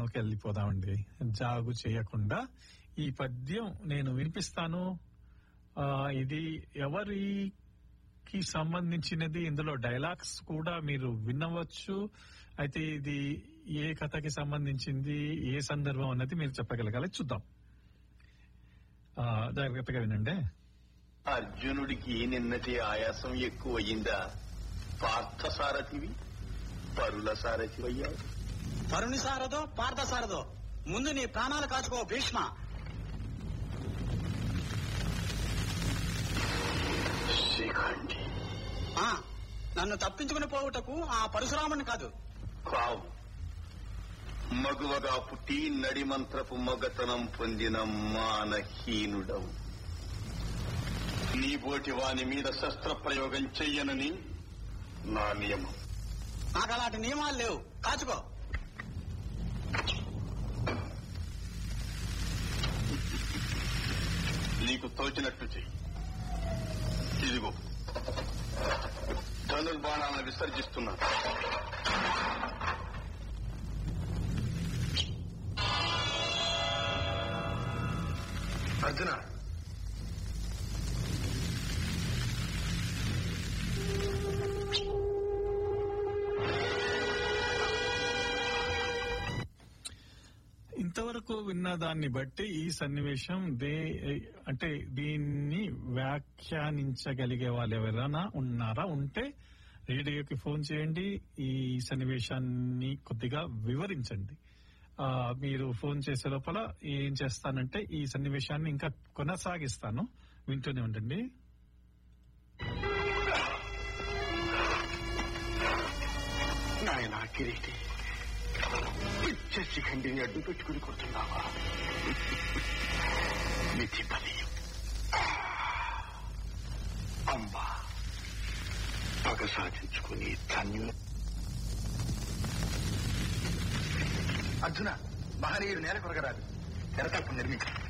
పద్యంలోకి వెళ్ళిపోదామండి జాగు చేయకుండా ఈ పద్యం నేను వినిపిస్తాను ఆ, ఇది ఎవరికి సంబంధించినది ఇందులో డైలాగ్స్ కూడా మీరు వినవచ్చు అయితే ఇది ఏ కథకి సంబంధించింది ఏ సందర్భం అన్నది మీరు చెప్పగలగాలి చూద్దాం ఆ, జాగ్రత్తగా వినండి అర్జునుడికి నిన్నటి ఆయాసం ఎక్కువ అయిందా పార్థ సారథివి పరుల సారథి అయ్యావు తరుణి సారదో పార్థ సారదో ముందు నీ ప్రాణాలు కాచుకో భీష్మ శిఖండి ఆ, నన్ను తప్పించుకుని పోవుటకు ఆ పరశురాముని కాదు కావు మగువగా పుట్టి నడిమంత్రపు మగతనం పొందిన మానహీనుడవు నీ బోటి వాని మీద శస్త్ర ప్రయోగం చెయ్యనని నా నియమం నాకు అలాంటి నియమాలు లేవు కాచుకో నీకు తోచినట్టు చెయ్యి ఇదిగో ధనుర్బాణాలను విసర్జిస్తున్నా అర్జున ఇంతవరకు విన్న దాన్ని బట్టి ఈ సన్నివేశం దే అంటే దీన్ని వ్యాఖ్యానించగలిగే వాళ్ళు ఎవరైనా ఉన్నారా ఉంటే రేడియోకి ఫోన్ చేయండి ఈ సన్నివేశాన్ని కొద్దిగా వివరించండి ఆ, మీరు ఫోన్ చేసే లోపల ఏం చేస్తానంటే ఈ సన్నివేశాన్ని ఇంకా కొనసాగిస్తాను వింటూనే ఉండండి నాయన కిరీటి పిచ్చ శిఖండిని అడ్డు పెట్టుకుని కొడుతున్నావా విధి బలీయం అంబా పగ సాధించుకుని ధన్యు అర్జున మహనీయుడు నేల కొరగరాదు తెరతల్పం నిర్మించి